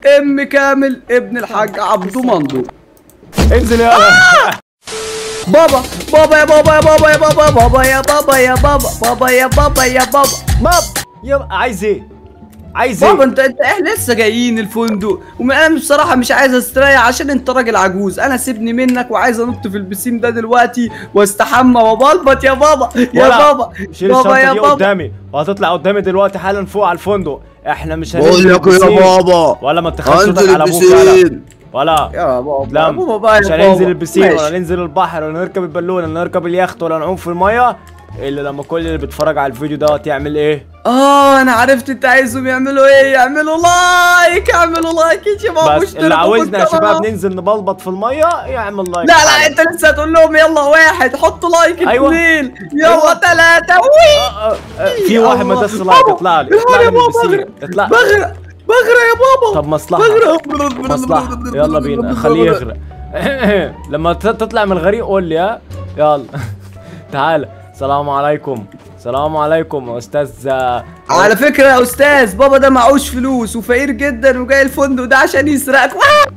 ام كامل ابن الحاج عبدو مندو انزل يا بابا بابا يا بابا يا بابا يا بابا بابا يا بابا يا بابا بابا يا بابا يا بابا باب يا عايز ايه عايز بابا ايه انت انت احنا لسه جايين الفندق وانا بصراحه مش عايز استريح عشان انت راجل عجوز انا سيبني منك وعايز انط في البسين ده دلوقتي واستحمى وبلبط يا بابا يا ولا بابا شيل بابا الشنطه يا دي بابا قدامي وهتطلع قدامي دلوقتي حالا فوق على الفندق احنا مش بقول هننزل لك يا البسين. بابا ولا ما تخافش صوتك هنزل على ابوك ولا البسين ولا يا بابا لا يا بابا بقى مش يا هننزل بابا. البسين ماشي. ولا ننزل البحر ولا نركب البالونه ولا نركب اليخت ولا نعوم في الميه الا لما كل اللي بيتفرج على الفيديو دوت يعمل ايه اه انا عرفت انت عايزهم يعملوا ايه يعملوا لايك يعملوا لايك يا شباب بس واشتركوا اللي في عاوزنا يا القناة. شباب ننزل نبلبط في الميه يعمل لايك لا حالا. لا انت لسه هتقول لهم يلا واحد حطوا لايك أيوة. اثنين يلا أيوة. ثلاثة وي آه، آه، آه، في يا واحد ما الله. داس لايك بابا، اطلع لي الحقني اطلع لي يا من بابا، البسين بغرق. اطلع بغرق بغرق يا بابا طب مصلحه بغرق مصلحه يلا بينا خليه يغرق لما ت- تطلع من الغريق قول لي ها يلا تعال السلام عليكم السلام عليكم يا استاذ آه، على فكرة يا استاذ بابا ده معهوش فلوس وفقير جدا وجاي الفندق ده عشان يسرقك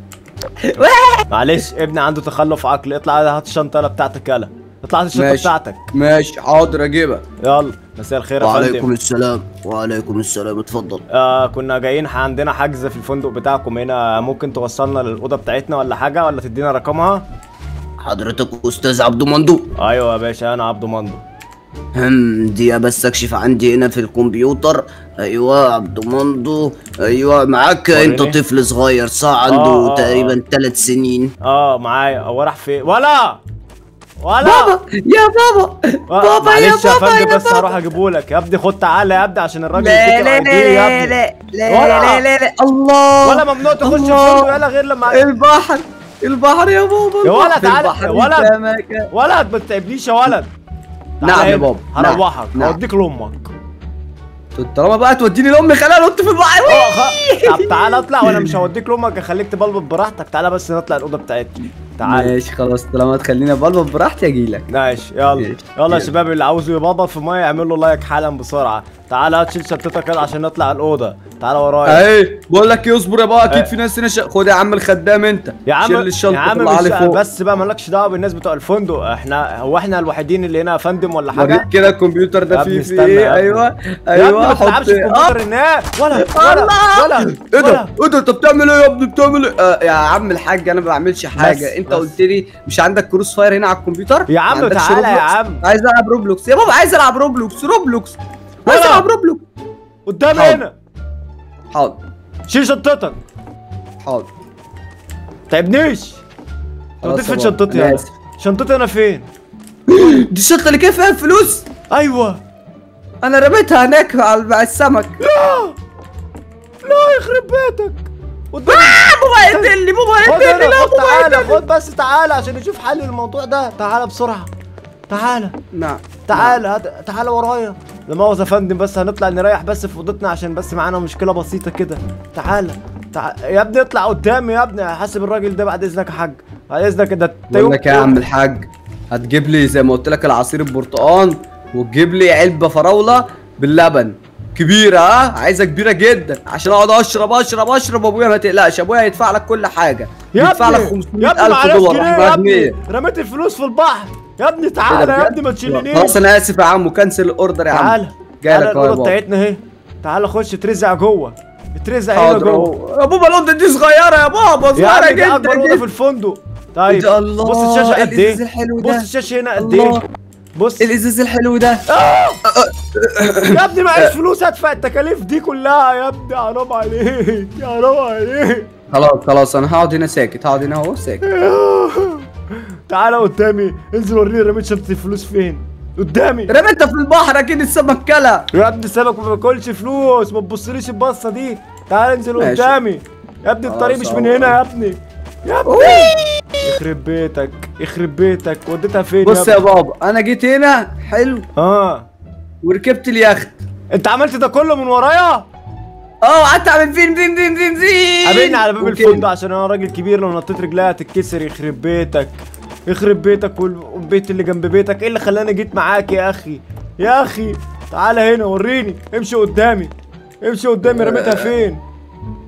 معلش ابني عنده تخلف عقلي اطلع هات الشنطه يلا بتاعتك يلا اطلع هات الشنطه ماشي. بتاعتك ماشي حاضر اجيبها يلا مساء الخير يا وعليكم فندم السلام وعليكم السلام اتفضل آه كنا جايين عندنا حجز في الفندق بتاعكم هنا ممكن توصلنا للاوضه بتاعتنا ولا حاجه ولا تدينا رقمها حضرتك استاذ عبد مندو ايوه يا باشا انا عبده مندو هم دي بس اكشف عندي هنا في الكمبيوتر ايوه عبد مندو ايوه معاك انت وريني. طفل صغير صح عنده آه، آه، تقريبا ثلاث سنين اه معايا هو راح فين ولا ولا بابا يا بابا آه، بابا يا معلش يا بابا فندم يا بس بابا هروح اجيبهولك يا ابني خد تعالى يا ابني عشان الراجل لا يديك لا ال ID يا لا ابني لا لا ولا. لا لا لا الله ولا ممنوع تخش الله. الفندق يلا غير لما البحر البحر يا بابا يا ولد البحر، تعالى، البحر يا ولد. قدامك. ولد ما تتعبنيش يا ولد نعم تعالى يا هنا. بابا، نعم، هروحك نعم. هوديك لامك طالما بقى توديني لامي خليها نط في البحر اه خ- طب تعالى اطلع وانا مش هوديك لامك اخليك تبلبط براحتك تعالى بس نطلع الاوضه بتاعتنا تعالى ماشي خلاص طالما تخليني بلبط براحتي اجيلك ماشي يلا ماشي. يلا يا يلا. شباب اللي عاوزه يبلبط في ميه يعمل له لايك حالا بسرعه تعالى هات شيل شنطتك يلا عشان نطلع الاوضه تعالى ورايا اهي بقول لك إيه، اصبر يا بابا اه. اكيد في ناس هنا ش... خد يا عم الخدام انت يا عم شيل الشنطه يا عم طلعها لي مش فوق بس بقى مالكش دعوه بالناس بتوع الفندق احنا هو احنا الوحيدين اللي هنا يا فندم ولا وريك حاجه كده الكمبيوتر يا ده ابني فيه استنى فيه يا ايه ابني. ايوه يا ابني ايوه ما تلعبش حط- الكمبيوتر هناك ولا ولا الله. ولا ايه ده؟ ولا ايه ده انت بتعمل ايه يا ابني بتعمل ايه؟ آه يا عم الحاج انا ما بعملش حاجه انت بس. قلت لي مش عندك كروس فاير هنا على الكمبيوتر؟ يا عم ما عندكش تعالى يا روبلوكس؟ عم. عايز العب روبلوكس يا بابا عايز العب روبلوكس روبلوكس عايز ولا. العب روبلوكس قدامي حاضر. هنا حاضر شيل شنطتك حاضر تعبنيش خلاص وديت يا فين بابا، شنطتي أنا انا آسف. شنطتي انا فين دي الشنطه اللي كان فيها الفلوس ايوه انا رميتها هناك على مع السمك لا يخرب بيتك قدامي بابا يقتلني بابا خد يقتلني هنا لا خد بابا تعالى يقتلني خد بس تعالى عشان نشوف حل الموضوع ده تعالى بسرعه تعالى نعم تعالى هات- تعالى ورايا لا مؤاخذة يا فندم بس هنطلع نريح بس في اوضتنا عشان بس معانا مشكلة بسيطة كده تعالى تع... يا ابني اطلع قدامي يا ابني حاسب الراجل ده بعد اذنك يا حاج بعد اذنك ده بقول لك يا عم الحاج هتجيب لي زي ما قلت لك العصير البرتقال وتجيب لي علبه فراوله باللبن كبيره ها عايزه كبيره جدا عشان اقعد اشرب اشرب اشرب ابويا ما تقلقش ابويا هيدفع لك كل حاجه يا يدفع لك ابني يا ابني 500000 معلش دولار جنيه احنا يا ابني اغنياء رميت الفلوس في البحر يا ابني إيه ده تعالى يا بجد؟ ابني ما تشيلنيش خلاص انا اسف يا عم وكنسل الاوردر يا عم تعالى جاي تعالى لك أهو يا الاوضه بابا. بتاعتنا اهي تعالى خش اترزع جوه اترزع هنا حاضر جوه أهو. يا بابا الاوضه دي صغيره يا بابا يا صغيره عم دي جدا اكبر اوضه في جدا الفندق طيب إيه ده الله، بص الشاشه قد الإزاز ايه الحلو بص ده. الشاشه هنا قد الله. ايه بص الازاز الحلو ده يا ابني معيش فلوس ادفع التكاليف دي كلها يا ابني حرام عليك يا حرام عليك خلاص خلاص انا هقعد هنا ساكت هقعد هنا اهو ساكت تعالى قدامي انزل وريني رميت شنطه الفلوس فين قدامي رميتها في البحر اكيد السمك كلها يا ابني السمك ما بياكلش فلوس ما تبصليش البصه دي تعالى انزل ماشي. قدامي يا ابني الطريق مش خلاص من أهو. هنا يا ابني يا ابني يخرب بيتك يخرب بيتك وديتها فين بص يا يا ابني بابا انا جيت هنا حلو اه وركبت اليخت انت عملت ده كله من ورايا اه قعدت اعمل فين فين فين فين فين قابلني على باب وكده. الفندق عشان انا راجل كبير لو نطيت رجليها هتتكسر يخرب بيتك يخرب بيتك وال- والبيت اللي جنب بيتك ايه اللي خلاني جيت معاك يا اخي يا اخي تعالى هنا وريني امشي قدامي امشي قدامي رميتها فين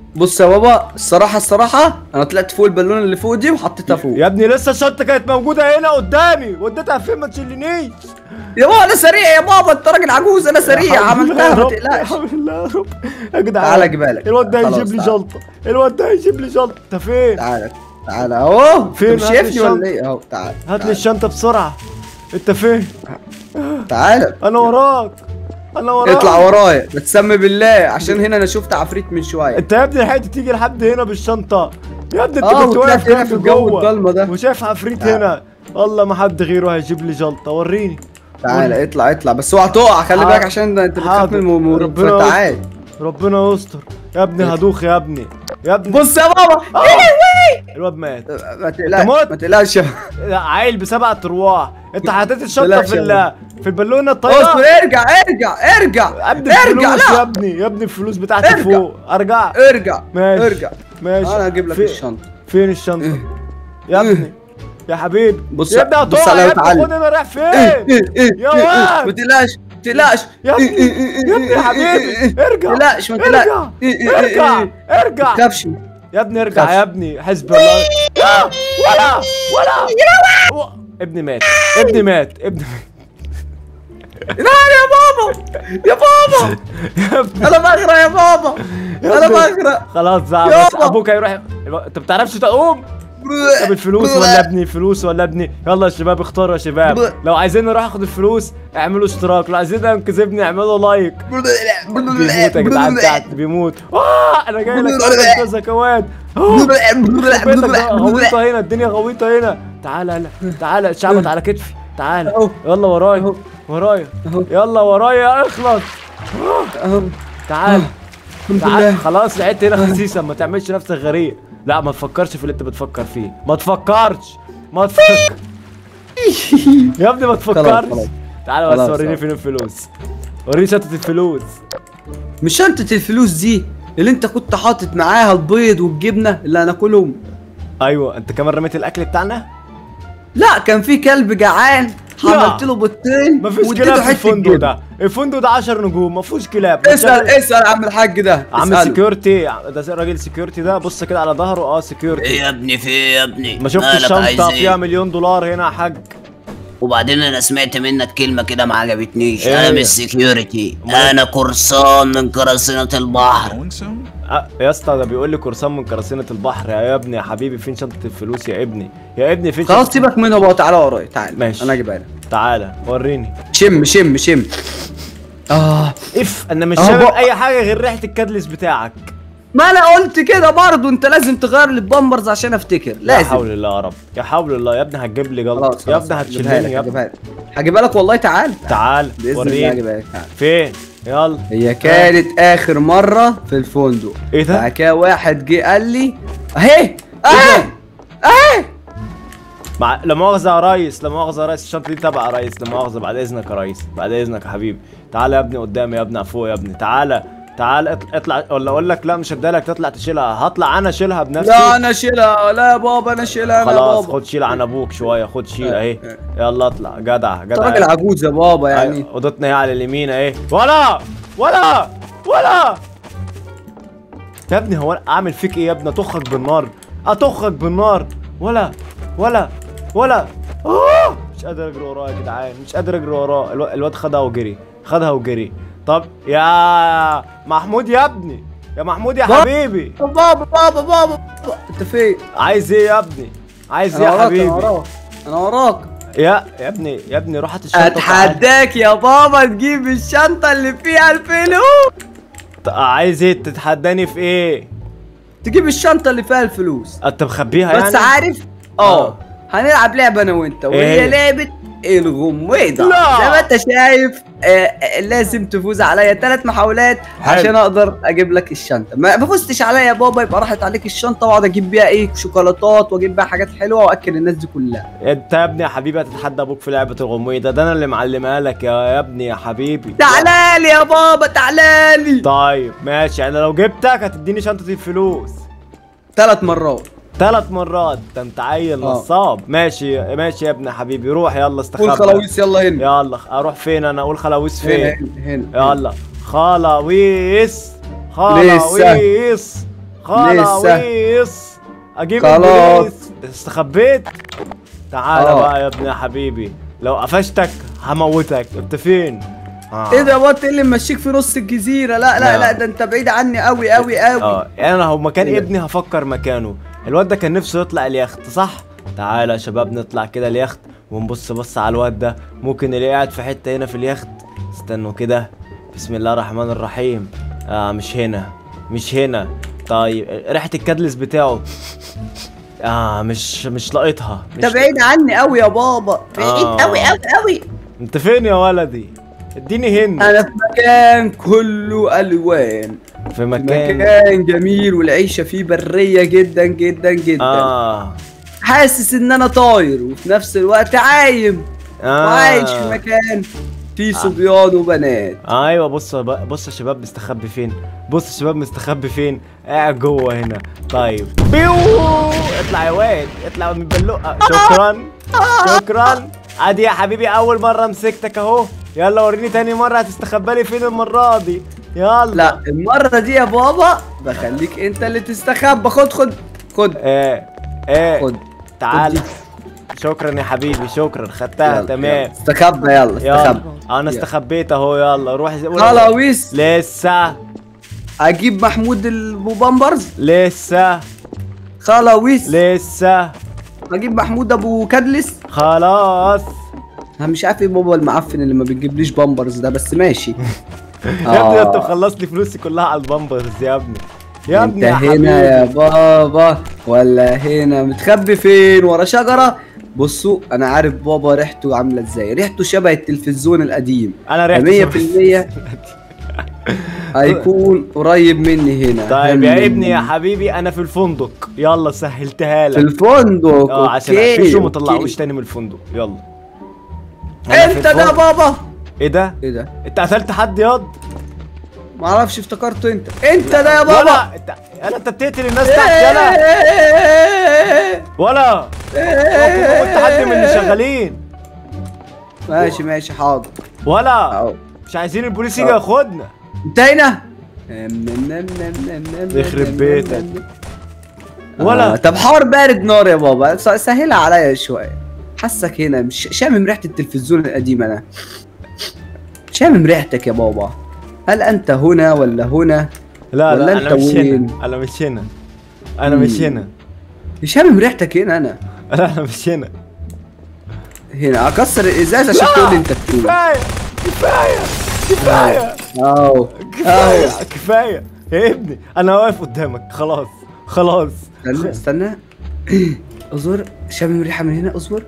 بص يا بابا الصراحه الصراحه انا طلعت فوق البالونه اللي فوق دي وحطيتها فوق يا ابني لسه الشنطه كانت موجوده هنا قدامي وديتها فين ما تشيلنيش يا بابا انا سريع يا بابا انت راجل عجوز انا سريع عملتها ما تقلقش الحمد لله يا رب يا جدعان تعالى اجيبها لك الواد ده خلاص، هيجيب لي تعالى. جلطه الواد ده هيجيب لي جلطه انت فين تعالى تعالى اهو فين؟ انت مش هات لي شايفني ولا الشنطة. ايه اهو تعالى هات لي تعالى. الشنطه بسرعه انت فين تعالى انا وراك انا وراك اطلع ورايا بتسمي بالله عشان هنا انا شفت عفريت من شويه انت يا ابني لحقت تيجي لحد هنا بالشنطه يا ابني انت اه كنت وطلعت واقف هنا هنا في الجو جوه الضلمه ده وشايف عفريت تعال. هنا والله ما حد غيره هيجيب لي جلطه وريني تعالى اطلع اطلع بس اوعى تقع خلي حاضر. بالك عشان ده انت بتخاف حاضر. من الموت ربنا تعالى ربنا يستر يا ابني هدوخ يا ابني يا ابني بص يا بابا الواد مات ما تقلقش موت. ما تقلقش لا، عيل بسبع ارواح انت حطيت الشنطه بلاش في يا ال في البالونه اصبر الطايره ارجع ارجع ارجع يا ابني ارجع الفلوس يا لا ابني يا ابني الفلوس بتاعتي ارجع. فوق ارجع ارجع ماشي ارجع ماشي انا هجيب لك في- الشنطه فين الشنطه يا ابني يا حبيبي بص- يا ابني بص هتقع عليا يا ابني وتعالى. خد انا رايح فين إيه، إيه، يا إيه، واد. ما تقلقش ما تقلقش يا ابني يا ابني يا حبيبي ارجع ما تقلقش ما تقلقش ارجع إيه، إيه، إيه، ارجع إيه. ارجع ما تخافش يا ابني ارجع خافش. يا ابني حسبي الله يا ولا ولا و- ابني مات ابني مات ابني مات لا يا بابا يا بابا يا ابني انا بغرق يا بابا انا ابني. بغرق خلاص بقى بس يابا. ابوك هيروح انت بتعرفش تقوم طب الفلوس ولا ابني فلوس ولا ابني يلا يا شباب اختاروا يا شباب لو عايزين نروح اخد الفلوس اعملوا اشتراك لو عايزين انقذ ابني اعملوا لايك بيموت يا جدعان بتاعت بيموت اه انا جاي لك انقذ يا كواد آه. بيتك غويطه هنا الدنيا غويطه هنا تعالى هلا تعالى شعبط على كتفي تعالى أهو. يلا ورايا أهو. ورايا أهو. يلا ورايا اخلص أهو. تعال الحمد تعال لله خلاص لعبت هنا خسيسه ما تعملش نفسك غريب لا ما تفكرش في اللي انت بتفكر فيه ما تفكرش ما تفكر يا ابني ما تفكرش خلاص. تعالى بس خلاص، وريني خلاص. فين الفلوس وريني شنطه الفلوس مش شنطة الفلوس دي اللي انت كنت حاطط معاها البيض والجبنة اللي هناكلهم ايوه انت كمان رميت الاكل بتاعنا لا كان في كلب جعان لا. عملت له بيضتين مفيش واديته كلاب في حتة الفندق جبنة. ده الفندق ده 10 نجوم مفيهوش كلاب اسأل اسأل عم الحاج ده عم اسأله. سكيورتي ده راجل سكيورتي ده بص كده على ظهره اه ايه سكيورتي يا ابني في ايه يا ابني ما شفت مالك عايز الشنطه إيه؟ فيها مليون دولار هنا يا حاج وبعدين انا سمعت منك كلمه كده ما عجبتنيش إيه؟ انا مش سكيورتي أمال؟ انا قرصان من قراصنه البحر آه، يا اسطى ده بيقول لي قرصان من قراصنة البحر يا ابني يا حبيبي فين شنطة الفلوس يا ابني يا ابني فين خلاص شنطة- سيبك منها بقى تعالى ورايا تعالى ماشي. انا اجيبها لك تعالى وريني شم شم شم اه اف انا مش أهو شامم بقى. اي حاجة غير ريحة الكادلس بتاعك ما انا قلت كده برضه انت لازم تغير لي البامبرز عشان افتكر يا لازم حول الله يا رب يا حول الله يا ابني هتجيب لي خلاص جلط يا خلاص، ابني هجيبها لك، هتشيلني يا ابني هجيبها لك هجيبها لك والله تعال تعال باذن الله وريني هجيبها لك تعال فين يلا هي كانت اخر مره في الفندق ايه ده؟ بعد كده واحد جه قال لي اهي اهي اهي مع لا مؤاخذة يا ريس لا مؤاخذة يا ريس الشنطة دي تبع يا ريس لا مؤاخذة بعد اذنك يا ريس بعد اذنك يا حبيبي تعالى يا ابني قدامي يا ابني فوق يا ابني تعالى تعالى اطلع, اطلع ولا اقول لك لا مش هديها لك تطلع تشيلها هطلع انا اشيلها بنفسي لا انا شيلها لا يا بابا انا شيلها انا يا خلاص بابا خد شيل عن ابوك شويه خد شيل اه، اهي اه. يلا اطلع جدع انت جدع راجل عجوز يا بابا يعني أيوة، اوضتنا هي على اليمين اهي ولا ولا ولا يا ابني هو أنا اعمل فيك ايه يا ابني اطخك بالنار اطخك بالنار ولا ولا ولا آه! مش قادر اجري وراه يا جدعان مش قادر اجري وراه الو- الواد خدها وجري خدها وجري طب يا محمود يا ابني يا محمود يا بابا. حبيبي بابا بابا بابا انت فين عايز ايه يا ابني عايز ايه انا يا وراك حبيبي انا وراك انا وراك يا يا ابني يا ابني روح هات الشنطه تعال. اتحداك يا بابا تجيب الشنطه اللي فيها الفلوس ط- عايز ايه تتحداني في ايه تجيب الشنطه اللي فيها الفلوس انت مخبيها بس يعني عارف اه. اه هنلعب لعبه انا وانت ايه وهي هي؟ لعبه الغميضه لا. زي ما انت شايف آه، آه، لازم تفوز عليا ثلاث محاولات حلو. عشان اقدر اجيب لك الشنطه ما ما فزتش عليا يا بابا يبقى راحت عليك الشنطه واقعد اجيب بيها ايه شوكولاتات واجيب بيها حاجات حلوه واكل الناس دي كلها انت يا ابني يا حبيبي هتتحدى ابوك في لعبه الغميضه ده انا اللي معلمها لك يا يا ابني يا حبيبي تعالى لي يا بابا تعالى لي طيب ماشي انا لو جبتك هتديني شنطه الفلوس ثلاث مرات ثلاث مرات ده انت عيل اه. نصاب ماشي ماشي يا ابني يا حبيبي روح يلا استخبى قول خلاويص يلا هنا يلا اروح فين انا اقول خلاويص هنا فين هنا هنا يلا خلاويص خلاويص خلاويص اجيب خلاص. البوليس استخبيت تعال آه. بقى يا ابني يا حبيبي لو قفشتك هموتك انت فين آه. ايه ده وات اللي ممشيك في نص الجزيره لا لا لا. لا ده انت بعيد عني قوي قوي قوي اه يعني انا لو مكان إيه ده؟ ابني هفكر مكانه الواد ده كان نفسه يطلع اليخت صح تعالى يا شباب نطلع كده اليخت ونبص بص على الواد ده ممكن اللي قاعد في حته هنا في اليخت استنوا كده بسم الله الرحمن الرحيم اه مش هنا مش هنا طيب ريحه الكادلس بتاعه اه مش مش لاقطها مش انت بعيد عني قوي يا بابا بعيد آه. قوي قوي قوي انت فين يا ولدي اديني هن انا في مكان كله الوان في مكان مكان جميل والعيشه فيه بريه جدا جدا جدا اه حاسس ان انا طاير وفي نفس الوقت عايم اه وعايش في مكان فيه صبيان وبنات ايوه بص بقى- بص يا شباب مستخبي فين بص يا شباب مستخبي فين قاعد جوه هنا طيب بيو اطلع يا واد اطلع من البلوقه شكرا شكرا ادي يا حبيبي اول مره مسكتك اهو يلا وريني تاني مره هتستخبى لي فين المره دي يلا لا المره دي يا بابا بخليك انت اللي تستخبى خد خد خد ايه ايه خد تعال خد شكرا يا حبيبي شكرا خدتها يلا، تمام يلا. استخبى يلا يلا استخبى انا يلا. استخبيت اهو يلا روح خلاويس لسه اجيب محمود ابو بامبرز لسه خلاويس لسه اجيب محمود ابو كادلس خلاص انا مش عارف ايه بابا المعفن اللي ما بتجيبليش بامبرز ده بس ماشي يا ابني انت آه. مخلص لي فلوسي كلها على البامبرز يا ابني يا انت ابني يا هنا يا حبيبي بابا ولا هنا متخبي فين ورا شجره بصوا انا عارف بابا ريحته عامله ازاي ريحته شبه التلفزيون القديم انا ريحتي 100% هيكون قريب مني هنا طيب يا هم- ابني يا حبيبي انا في الفندق يلا سهلتها في لك الفندق اه عشان أوكي، اقفشه ما أوكي. طلعوش تاني من الفندق يلا أنا في انت ده الفندق. بابا ايه ده ايه ده انت قتلت حد ياض ما اعرفش افتكرته انت انت ده يا بابا ولا انت انا انت بتقتل الناس تحت يلا إيه. ولا اوعى تكون حد من اللي شغالين ماشي ماشي حاضر ولا اهو مش عايزين البوليس يجي اه. ياخدنا انتهينا يخرب بيتك. ولا ولا. آه. طب حار بارد نار يا بابا س- سهلها عليا شويه حاسك هنا مش شامم ريحه التلفزيون القديم انا شامم ريحتك يا بابا هل انت هنا ولا هنا لا ولا لا انت انا مش وين؟ هنا انا مش هنا انا مش مم. هنا شامم ريحتك هنا انا لا انا مش هنا هنا اكسر الازاز عشان لا. تقول لي انت بتقول كفايه كفايه كفايه اهو كفايه اهو كفايه يا ابني انا واقف قدامك خلاص خلاص استنى استنى اصبر شامم ريحه من هنا اصبر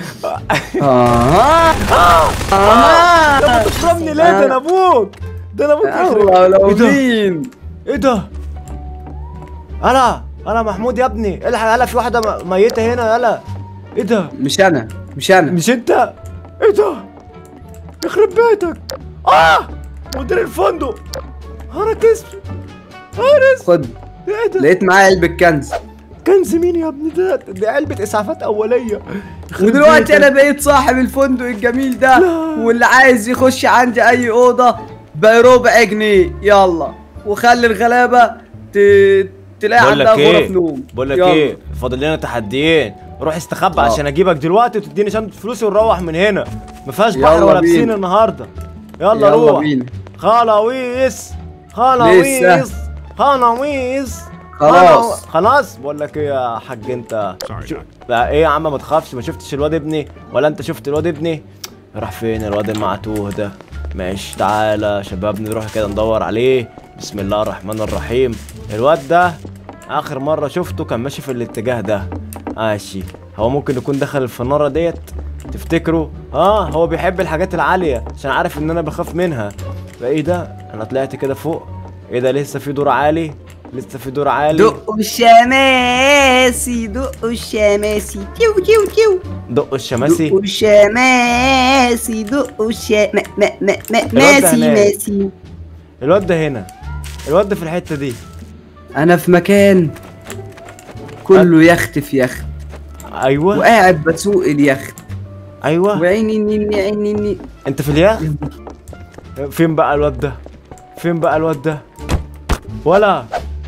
اه اه طب بتضربني ليه ده انا ابوك ده انا ابوك يخرب الله لو ايه ده مين ايه ده انا انا محمود يا ابني الحق يلا في واحده م- ميته هنا يلا ايه ده مش انا مش انا مش انت ايه ده يخرب بيتك اه مدير الفندق انا كسب هارس خد ايه ده لقيت معايا علبة كنز كنز مين يا ابني ده دي علبه اسعافات اوليه يخرب ودلوقتي بيتك. انا بقيت صاحب الفندق الجميل ده لا. واللي عايز يخش عندي اي اوضه بربع جنيه يلا وخلي الغلابه ت... تلاقي بقول لك عندها غرف ايه نوم بقول لك يلا. ايه فاضل لنا تحديين روح استخبى اه. عشان اجيبك دلوقتي وتديني شنطه فلوسي ونروح من هنا ما فيهاش يلا بحر ولا بينا. بسين النهارده يلا, يلا روح بينا خلاويص خلاويص خلاويص خلاص. خلاص بقول لك ايه يا حاج انت شو... لا ايه يا عم ما تخافش ما شفتش الواد ابني ولا انت شفت الواد ابني راح فين الواد المعتوه ده ماشي تعالى يا شباب نروح كده ندور عليه بسم الله الرحمن الرحيم الواد ده اخر مره شفته كان ماشي في الاتجاه ده ماشي هو ممكن يكون دخل الفناره ديت تفتكروا اه هو بيحب الحاجات العاليه عشان عارف ان انا بخاف منها فايه ده انا طلعت كده فوق ايه ده لسه في دور عالي لسه في دور عالي دقوا الشماسي دقوا الشماسي تيو تيو تيو دق الشماسي دقوا الشماسي دقوا الشماسي ما ما ما الواد ده ماسي هناك. ماسي الواد ده هنا الواد ده في الحته دي انا في مكان كله يخت في يخت ايوه وقاعد بسوق اليخت ايوه وعيني نيني عيني نيني انت في اليخت فين بقى الواد ده فين بقى الواد ده ولا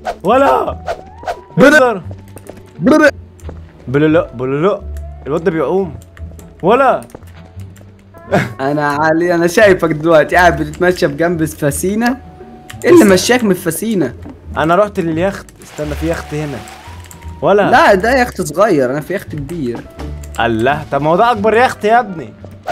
ولا بلا. انزل برر. بلولو بلولو الواد ده بيعوم ولا انا علي انا شايفك دلوقتي قاعد بتتمشى بجنب الفسينه ايه اللي مشاك من الفسينه انا رحت لليخت استنى في يخت هنا ولا لا ده يخت صغير انا في يخت كبير الله طب ما هو ده اكبر يخت يا ابني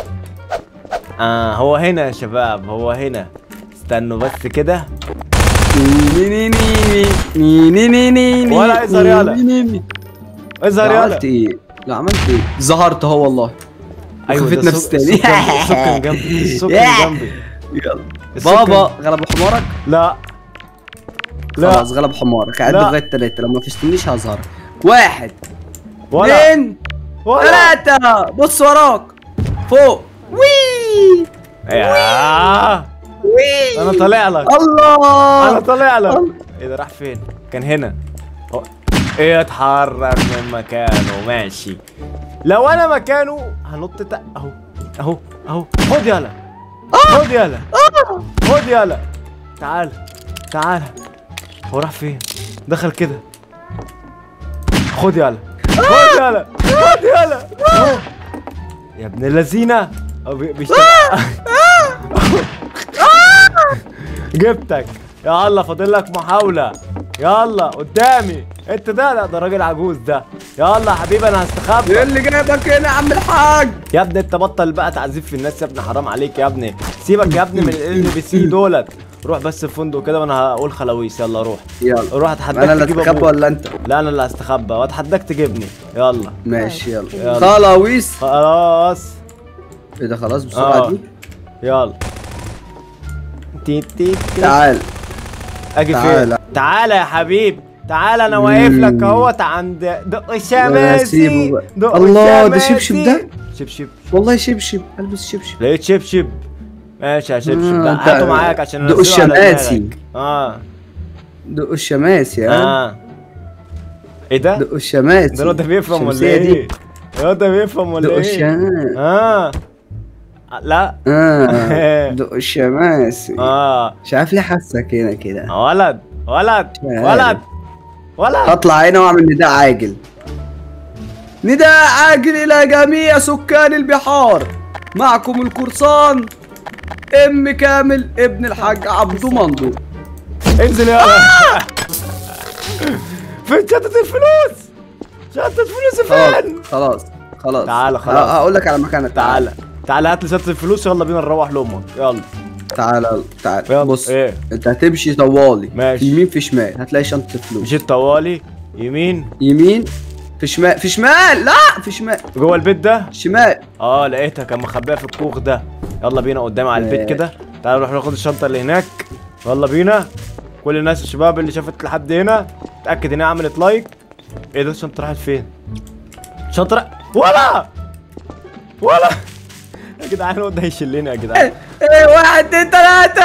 اه هو هنا يا شباب هو هنا استنوا بس كده ني ني ني ني ني ني ني ني ولا يظهر يالا. ني ني ني. اظهر لا يلا عملت ايه لا عملت ايه ظهرت اهو والله وخفيت ده نفس السوق- تاني. السوق كان جنبي السوق كان جنبي يلا السكر. بابا غلب حمارك لا لا خلاص غلب حمارك عد لا. لغايه ثلاثه لو ما فشتنيش هظهر واحد ولا اثنين ولا ثلاثه بص وراك فوق وي يا وي انا طالع لك الله انا طالع لك الله. ايه ده راح فين كان هنا هو- ايه اتحرك من مكانه ماشي لو انا مكانه هنط تق اهو اهو اهو خد يلا خد يلا خد يلا تعال تعال هو راح فين دخل كده خد يلا خد يلا خد يلا أهو. يا ابن اللذينه أهو بي- بيشتغل جبتك يلا فاضل لك محاولة يلا قدامي انت ده لا ده راجل عجوز ده يلا يا حبيبي انا هستخبى ايه اللي جايبك هنا يا عم الحاج يا ابني انت بطل بقى تعذيب في الناس يا ابني حرام عليك يا ابني سيبك يا ابني من ال بي سي دولت روح بس الفندق كده وانا هقول خلاويص يلا روح يلا روح اتحداك انا اللي تجيب اتخبى ابوك ولا انت لا انا اللي هستخبى واتحداك تجيبني يلا ماشي يلا يلا. خلاويص خلاص ايه ده خلاص بسرعه اه دي يلا تي تي تي تعال اجي فين تعالى. تعالى يا حبيب تعالى انا واقف لك مم. اهوت عند دق سيبه الشماسي بقى. دق الله، ده الشماسي. شبشب ده؟ شبشب والله شبشب البس شبشب لقيت شبشب ماشي يا شبشب آه، ده انت- هاته معاك عشان دق انزله على الشماسي. دماغك. اه دق الشماسي ها اه ايه ده؟ دق الشماسي ده الواد ده بيفهم ولا الشمسية دي. ايه؟ الواد ده بيفهم ولا دق ايه؟ الشماسي اه لا اه دق الشماسي اه مش عارف ليه حاسك هنا كده ولد ولد عارف. ولد ولد هطلع هنا واعمل نداء عاجل نداء عاجل الى جميع سكان البحار معكم القرصان ام كامل ابن الحاج عبدو مندو انزل يا فين شنطة الفلوس؟ شنطة فلوس خلاص فين؟ خلاص خلاص تعال، ه- خلاص. هقول لك على مكانك تعالى تعالى هات لي شنطة الفلوس يلا بينا نروح لأمك يلا تعال يلا تعال يلا. بص ايه؟ انت هتمشي طوالي ماشي. في يمين في شمال هتلاقي شنطه فلوس مشيت طوالي يمين يمين في شمال في شمال لا في شمال جوه البيت ده شمال اه لقيتها كان مخبيها في الكوخ ده يلا بينا قدامي على البيت ماشي. كده تعالى نروح ناخد الشنطة اللي هناك يلا بينا كل الناس الشباب اللي شافت لحد هنا اتأكد انها عملت لايك ايه ده الشنطة راحت فين؟ شنطة را... ولا ولا يا جدعان الواد ده هيشلني يا جدعان ايه واحد اتنين تلاته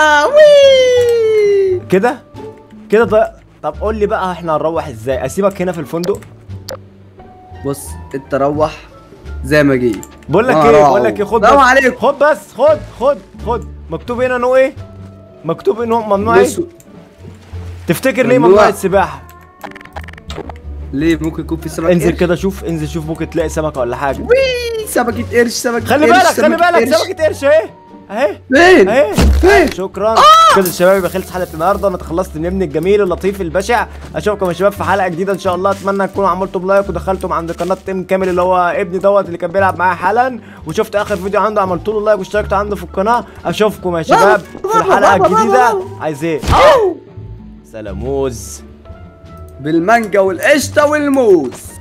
وي كده كده طيب طب قول لي بقى احنا هنروح ازاي اسيبك هنا في الفندق بص انت روح زي ما جيت بقول لك وأنا ايه هروح. بقول لك ايه خد سلام بس عليكم. خد بس خد خد خد مكتوب هنا انه ايه مكتوب انه ممنوع ايه بص تفتكر ليه ممنوع. ممنوع السباحه ليه ممكن يكون في سمك انزل قرش؟ كده شوف انزل شوف ممكن تلاقي سمكه ولا حاجه وي سمكة قرش سمكة خلي قرش بالك خلي سمكة بالك قرش. سمكه قرش اهي اهي فين اهي فين شكرا كده الشباب يبقى خلص حلقه النهارده انا اتخلصت من ابني الجميل اللطيف البشع اشوفكم يا شباب في حلقه جديده ان شاء الله اتمنى تكونوا عملتم لايك ودخلتم عند قناه ام كامل اللي هو ابني دوت اللي كان بيلعب معايا حالا وشفت اخر فيديو عنده عملت له لايك واشتركت عنده في القناه اشوفكم يا شباب في الحلقه الجديده عايز ايه سلاموز بالمانجا والقشطة والموز